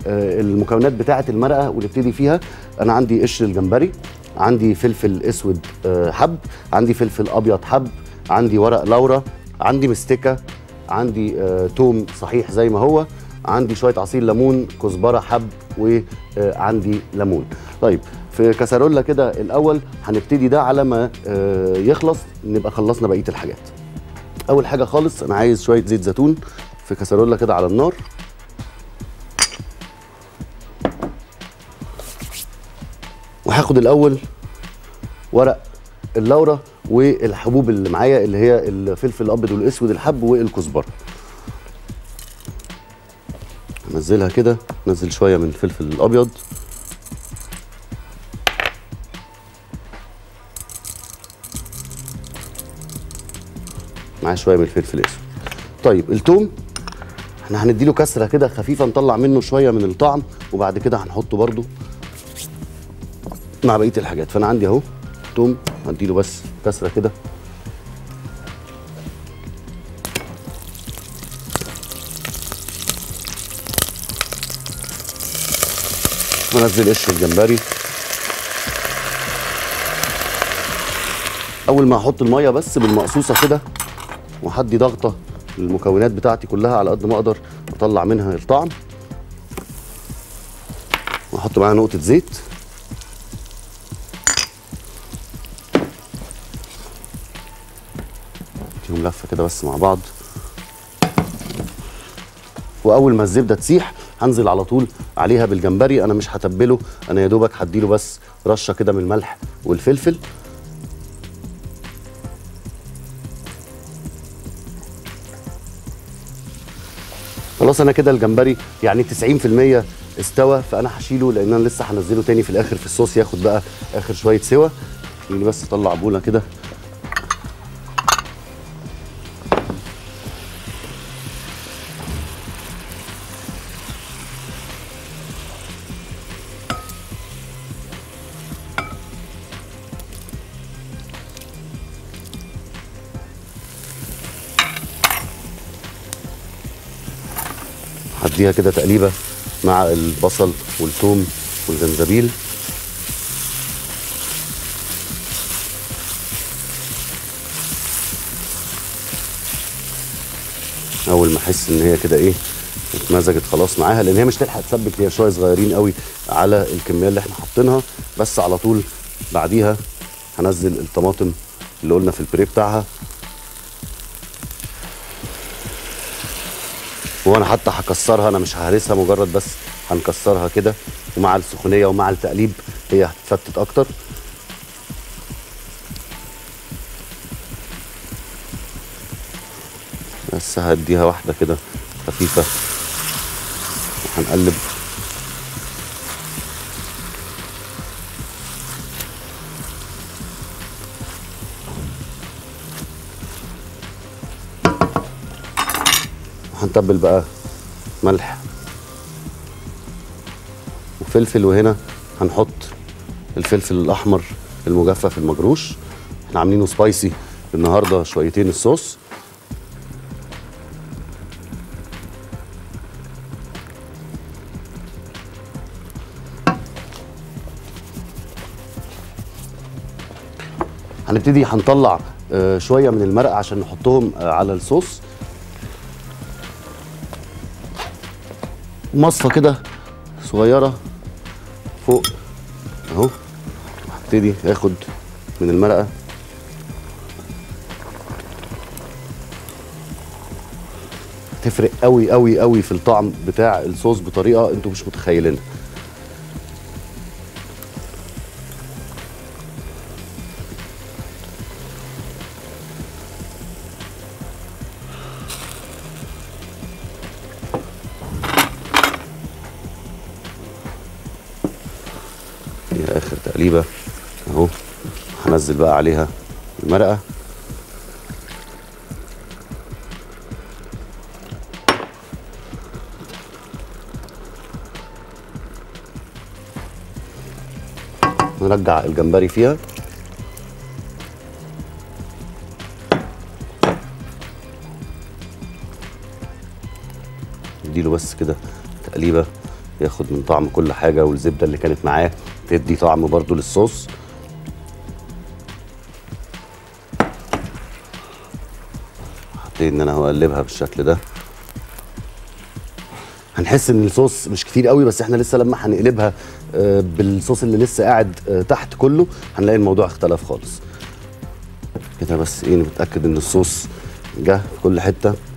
آه، المكونات بتاعه المرقه ونبتدي فيها انا عندي قشر الجمبري عندي فلفل اسود آه، حب عندي فلفل ابيض حب عندي ورق لورا عندي مستكه عندي آه، توم صحيح زي ما هو عندي شويه عصير ليمون كزبره حب وعندي ليمون طيب في كسرولة كده الاول هنبتدي ده على ما آه، يخلص نبقى خلصنا بقيه الحاجات اول حاجه خالص انا عايز شويه زيت زيتون في كسرولة كده على النار وهاخد الاول ورق اللورة والحبوب اللي معايا اللي هي الفلفل الابيض والاسود الحب والكزبره انزلها كده نزل شويه من الفلفل الابيض معاه شويه من الفلفل الاسود طيب التوم احنا هنديله كسره كده خفيفه نطلع منه شويه من الطعم وبعد كده هنحطه برده مع بقيه الحاجات فانا عندي اهو توم هديله بس كسره كده ونزل قشر الجمبري اول ما احط الميه بس بالمقصوصه كده وهدي ضغطه للمكونات بتاعتي كلها على قد ما اقدر اطلع منها الطعم واحط معاها نقطه زيت اديهم لفه كده بس مع بعض واول ما الزبده تسيح هنزل على طول عليها بالجمبري انا مش هتبله انا يا دوبك هديله بس رشه كده من الملح والفلفل خلاص انا كده الجمبري يعني 90% استوى فانا هشيله لان انا لسه هنزله تاني في الاخر في الصوص ياخد بقى اخر شويه سوا خليني بس اطلع بوله كده هديها كده تقليبه مع البصل والثوم والجنزبيل اول ما احس ان هي كده ايه اتمزجت خلاص معاها لان هي مش تلحق تسبك هي شويه صغيرين قوي على الكميه اللي احنا حاطينها بس على طول بعديها هنزل الطماطم اللي قلنا في البري بتاعها وانا حتى هكسرها انا مش ههرسها مجرد بس هنكسرها كده ومع السخونيه ومع التقليب هي هتتفتت اكتر بس هديها واحده كده خفيفه وهنقلب هنتبل بقى ملح وفلفل وهنا هنحط الفلفل الاحمر المجفف المجروش احنا عاملينه سبايسي النهارده شويتين الصوص هنبتدي هنطلع آه، شويه من المرقه عشان نحطهم آه، على الصوص مصفى كده صغيره فوق اهو هبتدي اخد من المرقه تفرق قوي قوي قوي في الطعم بتاع الصوص بطريقه انتوا مش متخيلينها دي اخر تقليبه اهو هنزل بقى عليها المرقه نرجع الجمبري فيها نديله بس كده تقليبه ياخد من طعم كل حاجه والزبده اللي كانت معاه تدي طعم برضو للصوص هبتدي ان انا هقلبها بالشكل ده هنحس ان الصوص مش كتير قوي بس احنا لسه لما هنقلبها آه، بالصوص اللي لسه قاعد آه، تحت كله هنلاقي الموضوع اختلف خالص كده بس ايه نتاكد ان الصوص جه في كل حته